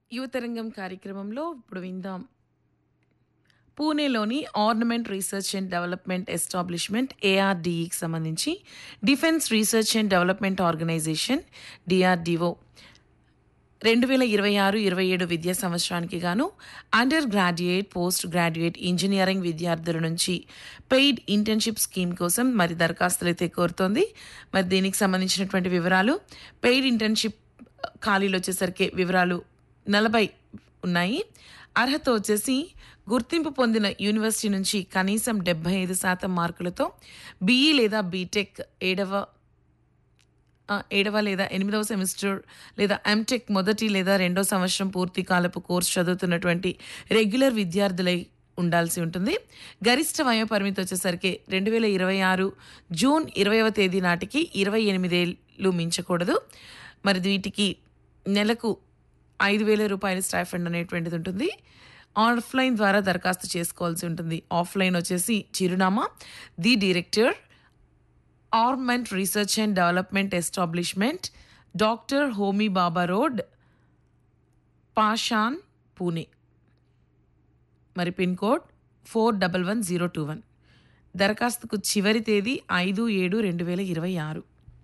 యువతరంగం కార్యక్రమంలో ఇప్పుడు విందాం పూణేలోని armament research and development establishment ఏఆర్డీఈకి సంబంధించి defence research and development organisation DRDO రెండు వేల ఇరవై ఆరు ఇరవై ఏడు విద్యా సంవత్సరానికి గాను undergraduate postgraduate engineering విద్యార్థుల నుంచి పెయిడ్ ఇంటర్న్షిప్ స్కీమ్ కోసం మరి దరఖాస్తులు అయితే కోరుతోంది మరి దీనికి సంబంధించినటువంటి వివరాలు పెయిడ్ ఇంటర్న్షిప్ ఖాళీలు వచ్చేసరికి వివరాలు నలభై ఉన్నాయి అర్హత వచ్చేసి గుర్తింపు పొందిన యూనివర్సిటీ నుంచి కనీసం డెబ్బై ఐదు శాతం మార్కులతో బీఈ లేదా బీటెక్ ఏడవ ఆ, ఏడవ లేదా ఎనిమిదవ సెమిస్టర్ లేదా ఎంటెక్ మొదటి లేదా రెండో సంవత్సరం పూర్తి కాలపు కోర్సు చదువుతున్నటువంటి రెగ్యులర్ విద్యార్థులై ఉండాల్సి ఉంటుంది గరిష్ట వయో పరిమితి వచ్చేసరికి రెండు వేల ఇరవై ఆరు జూన్ ఇరవైవ తేదీ నాటికి ఇరవై ఎనిమిదేళ్ళు మించకూడదు మరి వీటికి నెలకు ఐదు వేల రూపాయల స్టైఫండ్ అనేటువంటిది ఉంటుంది ఆఫ్లైన్ ద్వారా దరఖాస్తు చేసుకోవాల్సి ఉంటుంది ఆఫ్లైన్ వచ్చేసి చిరునామా the director armament research and development establishment doctor Homi Bhabha road Pashan Pune మరి pin code four double one zero two one దరఖాస్తుకు చివరి తేదీ ఐదు ఏడు రెండు వేల ఇరవై ఆరు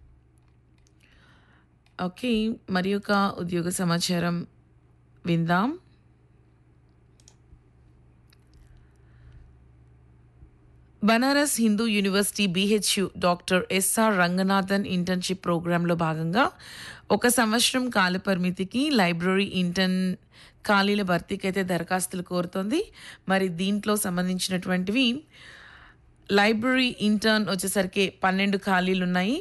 ఓకే మరి ఒక ఉద్యోగ సమాచారం విందాం Banaras Hindu university B H U doctor S R Ranganathan internship ప్రోగ్రాంలో భాగంగా ఒక సంవత్సరం కాల పరిమితికి లైబ్రరీ ఇంటర్న్ ఖాళీల భర్తీకి అయితే దరఖాస్తులు కోరుతోంది మరి దీంట్లో సంబంధించినటువంటివి లైబ్రరీ ఇంటర్న్ వచ్చేసరికి పన్నెండు ఖాళీలు ఉన్నాయి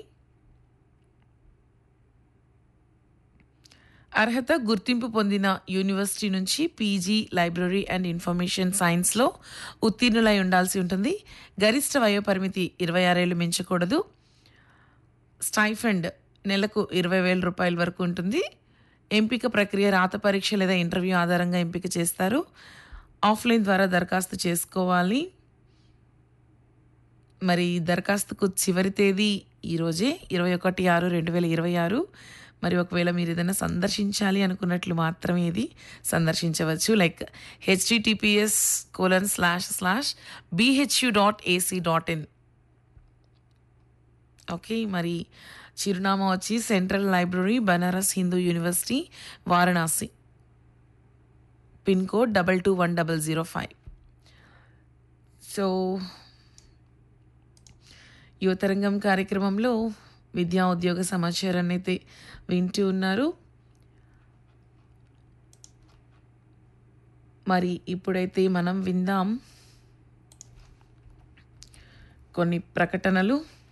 అర్హత గుర్తింపు పొందిన యూనివర్సిటీ నుంచి పీజీ లైబ్రరీ అండ్ ఇన్ఫర్మేషన్ సైన్స్లో ఉత్తీర్ణులై ఉండాల్సి ఉంటుంది గరిష్ట వయోపరిమితి ఇరవై ఆరేళ్ళు మించకూడదు స్టైఫండ్ నెలకు ఇరవై వేల రూపాయల వరకు ఉంటుంది ఎంపిక ప్రక్రియ రాత పరీక్ష లేదా ఇంటర్వ్యూ ఆధారంగా ఎంపిక చేస్తారు ఆఫ్లైన్ ద్వారా దరఖాస్తు చేసుకోవాలి మరి దరఖాస్తుకు చివరి తేదీ ఈరోజే ఇరవై ఒకటి ఆరు రెండు వేల ఇరవై ఆరు మరి ఒకవేళ మీరు ఏదైనా సందర్శించాలి అనుకున్నట్లు మాత్రమే ఇది సందర్శించవచ్చు like HTTPS colon slash slash BHU dot AC dot in okay మరి చిరునామా వచ్చి central library Banaras Hindu university Varanasi pin code double two one double zero five so యువతరంగం కార్యక్రమంలో విద్యా ఉద్యోగ సమాచారాన్ని అయితే వింటూ ఉన్నారు మరి ఇప్పుడైతే మనం విందాం కొన్ని ప్రకటనలు